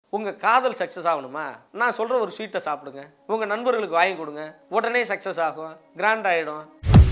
உங்கள் காதல் சக்ஸஸ் ஆகணுமா நான் சொல்கிற ஒரு ஸ்வீட்டை சாப்பிடுங்க உங்கள் நண்பர்களுக்கு வாங்கி கொடுங்க உடனே சக்ஸஸ் ஆகும் கிராண்ட் ஆகிடும்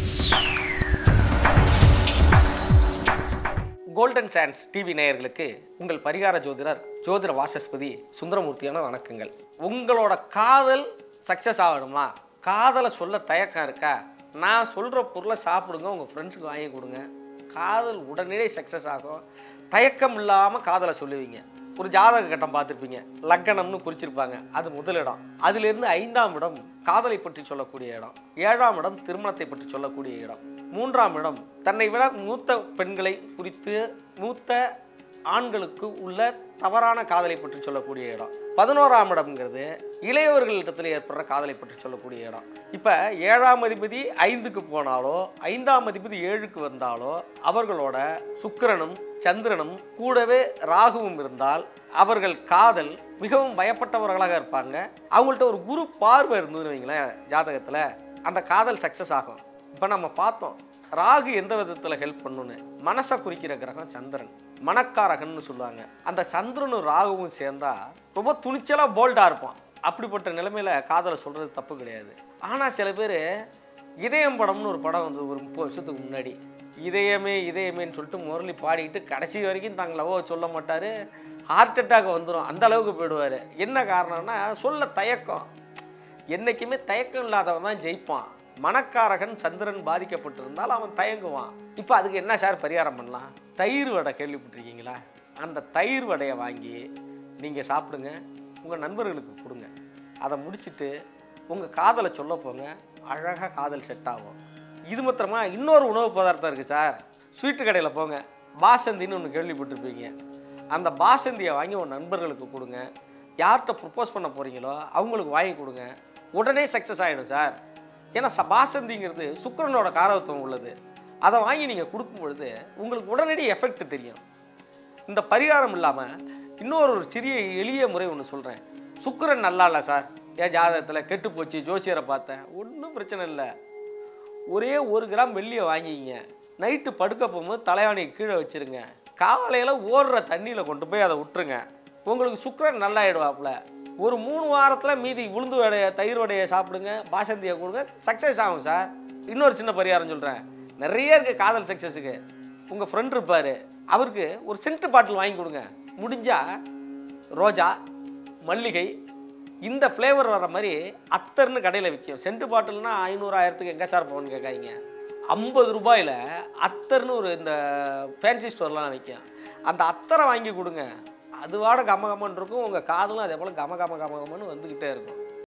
கோல்டன் சான்ஸ் டிவி நேயர்களுக்கு உங்கள் பரிகார ஜோதிடர் ஜோதிட வாசஸ்பதி சுந்தரமூர்த்தியான வணக்கங்கள் உங்களோட காதல் சக்ஸஸ் ஆகணுமா காதலை சொல்ல தயக்கம் இருக்கா நான் சொல்கிற பொருளை சாப்பிடுங்க உங்கள் ஃப்ரெண்ட்ஸுக்கு வாங்கி கொடுங்க காதல் உடனே சக்ஸஸ் ஆகும் தயக்கம் இல்லாமல் காதலை சொல்லுவீங்க ஒரு ஜாதக கட்டம் பார்த்துருப்பீங்க லக்கணம்னு குறிச்சிருப்பாங்க அது முதலிடம் அதிலிருந்து ஐந்தாம் இடம் காதலை பற்றி சொல்லக்கூடிய இடம் ஏழாம் இடம் திருமணத்தை பற்றி சொல்லக்கூடிய இடம் மூன்றாம் இடம் தன்னை விட மூத்த பெண்களை குறித்து மூத்த ஆண்களுக்கு உள்ள தவறான காதலை பற்றி சொல்லக்கூடிய இடம் பதினோராம் இடம்ங்கிறது இளையவர்களிடத்தில் ஏற்படுற காதலை பற்றி சொல்லக்கூடிய இடம் இப்போ ஏழாம் அதிபதி ஐந்துக்கு போனாலோ ஐந்தாம் அதிபதி ஏழுக்கு வந்தாலோ அவர்களோட சுக்கிரனும் சந்திரனும் கூடவே ராகுவும் இருந்தால் அவர்கள் காதல் மிகவும் பயப்பட்டவர்களாக இருப்பாங்க அவங்கள்ட்ட ஒரு குரு பார்வை இருந்ததுன்னு வைங்களேன் ஜாதகத்தில் அந்த காதல் சக்ஸஸ் ஆகும் இப்போ நம்ம பார்த்தோம் ராகு எந்த விதத்தில் ஹெல்ப் பண்ணுன்னு மனசை குறிக்கிற கிரகம் சந்திரன் மணக்காரகன்னு சொல்லுவாங்க அந்த சந்திரனும் ராகுவும் சேர்ந்தா ரொம்ப துணிச்சலாக போல்டாக இருப்பான் அப்படிப்பட்ட நிலைமையில காதலை சொல்கிறது தப்பு கிடையாது ஆனால் சில பேர் இதயம் படம்னு ஒரு படம் வந்து ஒரு முப்பது வருஷத்துக்கு முன்னாடி இதயமே இதயமேன்னு சொல்லிட்டு முரளி பாடிட்டு கடைசி வரைக்கும் தாங்க லவ் சொல்ல மாட்டார் ஹார்ட் அட்டாக் வந்துடும் அந்த அளவுக்கு போயிடுவார் என்ன காரணம்னா சொல்ல தயக்கம் என்றைக்குமே தயக்கம் இல்லாதவன் தான் ஜெயிப்பான் மணக்காரகன் சந்திரன் பாதிக்கப்பட்டிருந்தால் அவன் தயங்குவான் இப்போ அதுக்கு என்ன சார் பரிகாரம் பண்ணலாம் தயிர் வடை கேள்விப்பட்டிருக்கீங்களா அந்த தயிர் வடையை வாங்கி நீங்கள் சாப்பிடுங்க உங்கள் நண்பர்களுக்கு கொடுங்க அதை முடிச்சிட்டு உங்கள் காதலை சொல்ல போங்க அழகாக காதல் செட் ஆகும் இது மாத்திரமா இன்னொரு உணவு பதார்த்தம் இருக்குது சார் ஸ்வீட்டு கடையில் போங்க பாசந்தின்னு ஒன்று கேள்விப்பட்டிருப்பீங்க அந்த பாசந்தியை வாங்கி உங்கள் நண்பர்களுக்கு கொடுங்க யார்கிட்ட ப்ரப்போஸ் பண்ண போகிறீங்களோ அவங்களுக்கு வாங்கி கொடுங்க உடனே சக்ஸஸ் ஆகிடும் சார் ஏன்னா ச பாசந்திங்கிறது சுக்கிரனோட காரகத்துவம் உள்ளது அதை வாங்கி நீங்கள் கொடுக்கும் பொழுது உங்களுக்கு உடனடி எஃபெக்ட் தெரியும் இந்த பரிகாரம் இல்லாமல் இன்னொரு ஒரு சிறிய எளிய முறை ஒன்று சொல்கிறேன் சுக்கிரன் நல்லா இல்லை சார் என் ஜாதகத்தில் கெட்டு போச்சு ஜோசியரை பார்த்தேன் ஒன்றும் பிரச்சனை இல்லை ஒரே ஒரு கிராம் வெள்ளியை வாங்கிக்கிங்க நைட்டு படுக்க போகும்போது தலைவாணியை கீழே வச்சிருங்க காலையில் ஓடுற தண்ணியில் கொண்டு போய் அதை விட்டுருங்க உங்களுக்கு சுக்கிரன் நல்லாயிடுவாப்புல ஒரு மூணு வாரத்தில் மீதி உளுந்து வடைய தயிர் வடையை சாப்பிடுங்க பாசந்தியை கொடுங்க சக்ஸஸ் ஆகும் சார் இன்னொரு சின்ன பரிகாரம் சொல்கிறேன் நிறைய இருக்குது காதல் சக்ஸஸுக்கு உங்கள் ஃப்ரெண்ட் இருப்பார் அவருக்கு ஒரு சென்ட் பாட்டில் வாங்கி கொடுங்க முடிஞ்சால் ரோஜா மல்லிகை இந்த ஃப்ளேவர் வர மாதிரி அத்தர்னு கடையில் விற்கும் சென்ட் பாட்டில்னா ஐநூறு ஆயிரத்துக்கு எங்கே சார் போகணும்னு கேட்காதீங்க ஐம்பது ரூபாயில் அத்தர்னு ஒரு இந்த ஃபேன்சி ஸ்டோர்லாம் விற்கும் அந்த அத்தரை வாங்கி கொடுங்க அது வாட கம கமன்னு இருக்கும் உங்கள் காதலும் அதே போல் கம கம கம கமன்னு வந்துக்கிட்டே இருக்கும்